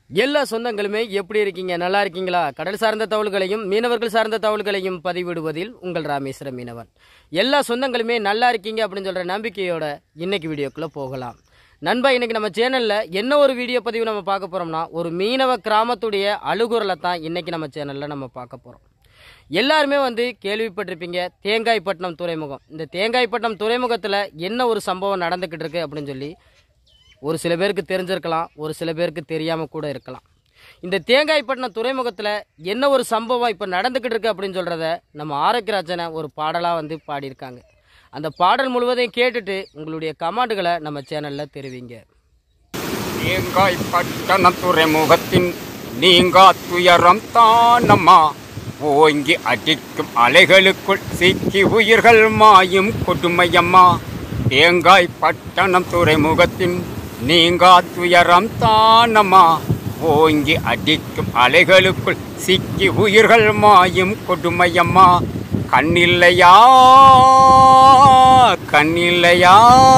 எல்லா சொந்தங்களுமே எப்படி இருக்கீங்க நல்லா இருக்கீங்களா கடல் சார்ந்த தகவல்களையும் மீனவர்கள் சார்ந்த தகவல்களையும் பதிவிடுவதில் உங்கள் ராமேஸ்வர மீனவன் எல்லா சொந்தங்களுமே நல்லா இருக்கீங்க அப்படின்னு சொல்கிற நம்பிக்கையோட இன்னைக்கு வீடியோக்குள்ளே போகலாம் நண்பா இன்னைக்கு நம்ம சேனலில் என்ன ஒரு வீடியோ பதிவு நம்ம பார்க்க போகிறோம்னா ஒரு மீனவ கிராமத்துடைய அழுகுரலை தான் இன்னைக்கு நம்ம சேனலில் நம்ம பார்க்க போகிறோம் எல்லாருமே வந்து கேள்விப்பட்டிருப்பீங்க தேங்காய்பட்டினம் துறைமுகம் இந்த தேங்காய்பட்டினம் துறைமுகத்தில் என்ன ஒரு சம்பவம் நடந்துக்கிட்டு இருக்கு அப்படின்னு சொல்லி ஒரு சில பேருக்கு தெரிஞ்சிருக்கலாம் ஒரு சில பேருக்கு தெரியாமல் கூட இருக்கலாம் இந்த தேங்காய்பட்டினம் துறைமுகத்தில் என்ன ஒரு சம்பவம் இப்போ நடந்துக்கிட்டு இருக்கு அப்படின்னு சொல்கிறத நம்ம ஆரோக்கியராஜனை ஒரு பாடலாக வந்து பாடியிருக்காங்க அந்த பாடல் முழுவதையும் கேட்டுட்டு உங்களுடைய கமெண்ட்டுகளை நம்ம சேனலில் தெரிவிங்க தேங்காய் பட்டண துறைமுகத்தின் நீங்கா துயரம் தானம்மா ஓங்கி அடிக்கும் அலைகளுக்குள் சிக்கி உயிர்கள் மாயும் கொடுமையம்மா தேங்காய் பட்டணம் துறைமுகத்தின் நீங்கா துயரம் தானம்மா ஓங்கி அடிக்கும் அலைகளுக்குள் சிக்கி உயிர்கள் மாயும் கொடுமையம்மா கண்ணில்லையா கண்ணில்லையா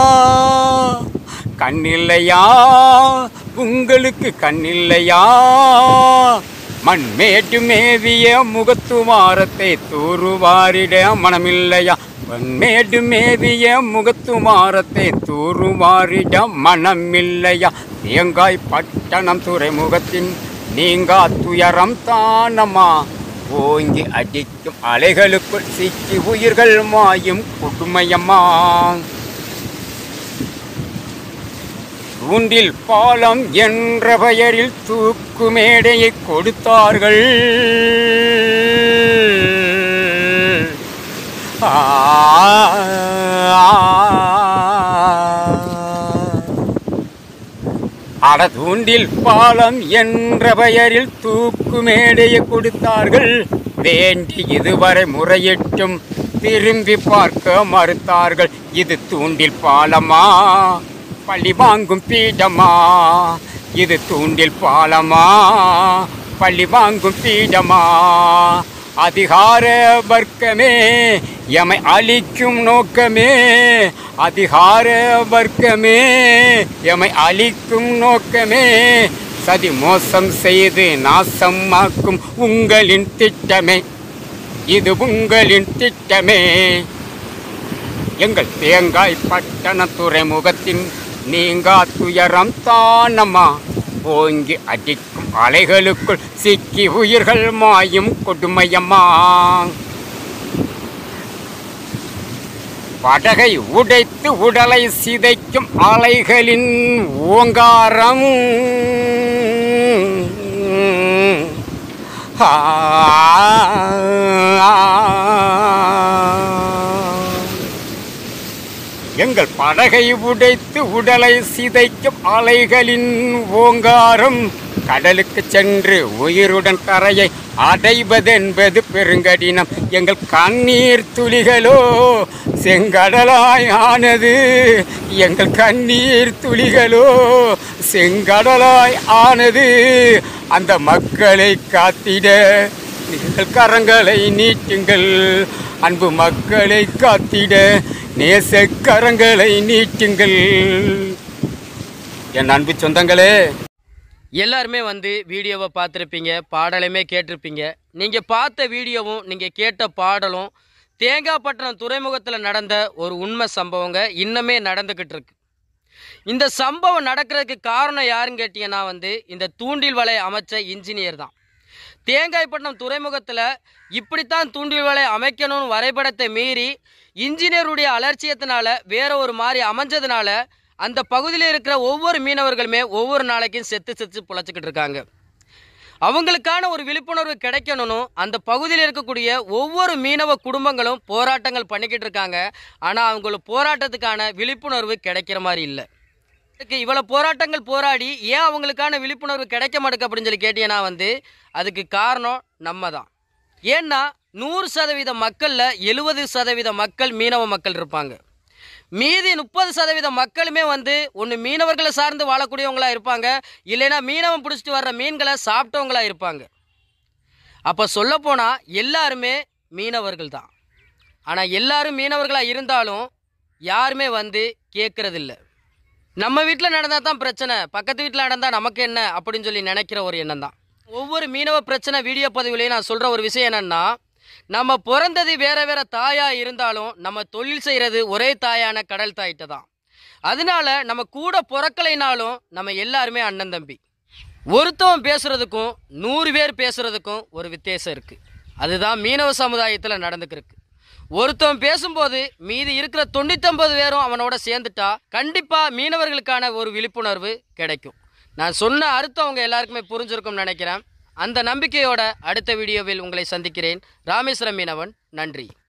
கண்ணில்லையா உங்களுக்கு கண்ணில்லையா மண்மேட்டு மேவிய முகத்துமாரத்தை தூருவாரிட மனமில்லையா மண்மேட்டு மேவிய முகத்துமாரத்தை தூருவாரிட மனமில்லையா தேங்காய் பட்டணம் துறைமுகத்தின் நீங்கா துயரம் தானம்மா ஓங்கி அடிக்கும் அலைகளுக்குள் சிக்கி உயிர்கள் மாயும் கொடுமையம்மா தூண்டில் பாலம் என்ற பெயரில் தூக்கு மேடையை கொடுத்தார்கள் ஆ, அட தூண்டில் பாலம் என்ற பெயரில் தூக்கு மேடையை கொடுத்தார்கள் வேண்டி இதுவரை முறையிட்டும் திரும்பி பார்க்க மறுத்தார்கள் இது தூண்டில் பாலமா பழி வாங்கும் பீடமா இது தூண்டில் பாலமா பழி வாங்கும் பீடமா அதிகார வர்க்கமே எமை அழிக்கும் நோக்கமே அதிகார வர்க்கமே எமை அழிக்கும் நோக்கமே சதி மோசம் செய்து நாசமாக்கும் உங்களின் திட்டமே இது உங்களின் திட்டமே எங்கள் தேங்காய் பட்டண துறைமுகத்தின் நீங்கா துயரம் தானம்மா ஓங்கி அடிக்கும் அலைகளுக்குள் சிக்கி உயிர்கள் மாயும் கொடுமையம்மா படகை உடைத்து உடலை சிதைக்கும் அலைகளின் ஓங்காரம் எங்கள் படகை உடைத்து உடலை சிதைக்கும் அலைகளின் ஓங்காரம் கடலுக்கு சென்று உயிருடன் கரையை அடைவதென்பது பெருங்கடினம் எங்கள் கண்ணீர் துளிகளோ செங்கடலாய் ஆனது எங்கள் கண்ணீர் துளிகளோ செங்கடலாய் ஆனது அந்த மக்களை காத்திட நீங்கள் கரங்களை நீட்டுங்கள் அன்பு மக்களை காத்திட நேச கரங்களை நீட்டுங்கள் என் அன்பு சொந்தங்களே எல்லாருமே வந்து வீடியோவை பார்த்துருப்பீங்க பாடலையுமே கேட்டிருப்பீங்க நீங்கள் பார்த்த வீடியோவும் நீங்கள் கேட்ட பாடலும் தேங்காய்பட்டினம் துறைமுகத்தில் நடந்த ஒரு உண்மை சம்பவங்க இன்னமே நடந்துக்கிட்டு இருக்கு இந்த சம்பவம் நடக்கிறதுக்கு காரணம் யாருன்னு கேட்டீங்கன்னா வந்து இந்த தூண்டில் வலை அமைச்ச இன்ஜினியர் தான் தேங்காய்பட்டினம் துறைமுகத்தில் இப்படித்தான் தூண்டில் வலை அமைக்கணும்னு வரைபடத்தை மீறி இன்ஜினியருடைய அலட்சியத்தினால வேற ஒரு மாதிரி அமைஞ்சதுனால அந்த பகுதியில் இருக்கிற ஒவ்வொரு மீனவர்களுமே ஒவ்வொரு நாளைக்கும் செத்து செத்து பிழைச்சிக்கிட்டு இருக்காங்க அவங்களுக்கான ஒரு விழிப்புணர்வு கிடைக்கணும்னு அந்த பகுதியில் இருக்கக்கூடிய ஒவ்வொரு மீனவ குடும்பங்களும் போராட்டங்கள் பண்ணிக்கிட்டு இருக்காங்க ஆனால் அவங்களுக்கு போராட்டத்துக்கான விழிப்புணர்வு கிடைக்கிற மாதிரி இல்லை இதுக்கு இவ்வளோ போராட்டங்கள் போராடி ஏன் அவங்களுக்கான விழிப்புணர்வு கிடைக்க மாட்டேங்குது அப்படின்னு சொல்லி கேட்டீங்கன்னா வந்து அதுக்கு காரணம் நம்ம தான் ஏன்னா நூறு சதவீத மக்களில் எழுபது சதவீத மக்கள் மீனவ மக்கள் இருப்பாங்க மீதி முப்பது சதவீத மக்களுமே வந்து ஒன்று மீனவர்களை சார்ந்து வாழக்கூடியவங்களா இருப்பாங்க இல்லைன்னா மீனவன் பிடிச்சிட்டு வர்ற மீன்களை சாப்பிட்டவங்களா இருப்பாங்க அப்போ சொல்லப்போனால் எல்லாருமே மீனவர்கள் தான் ஆனால் எல்லாரும் மீனவர்களாக இருந்தாலும் யாருமே வந்து கேட்கறதில்ல நம்ம வீட்டில் நடந்தால் தான் பிரச்சனை பக்கத்து வீட்டில் நடந்தால் நமக்கு என்ன அப்படின்னு சொல்லி நினைக்கிற ஒரு எண்ணம் தான் ஒவ்வொரு மீனவ பிரச்சனை வீடியோ பதிவுலையும் நான் சொல்கிற ஒரு விஷயம் என்னென்னா நம்ம பிறந்தது வேற வேற தாயா இருந்தாலும் நம்ம தொழில் செய்கிறது ஒரே தாயான கடல் தாயிட்ட தான் அதனால நம்ம கூட பிறக்கலைனாலும் நம்ம எல்லாருமே அண்ணன் தம்பி ஒருத்தவன் பேசுறதுக்கும் நூறு பேர் பேசுறதுக்கும் ஒரு வித்தியாசம் இருக்கு அதுதான் மீனவ சமுதாயத்தில் நடந்துக்கிருக்கு ஒருத்தவன் பேசும்போது மீதி இருக்கிற தொண்ணூத்தொன்பது பேரும் அவனோட சேர்ந்துட்டா கண்டிப்பா மீனவர்களுக்கான ஒரு விழிப்புணர்வு கிடைக்கும் நான் சொன்ன அர்த்தம் அவங்க எல்லாருக்குமே புரிஞ்சிருக்கும்னு நினைக்கிறேன் அந்த நம்பிக்கையோட அடுத்த வீடியோவில் உங்களை சந்திக்கிறேன் ராமேஸ்வரம் மீனவன் நன்றி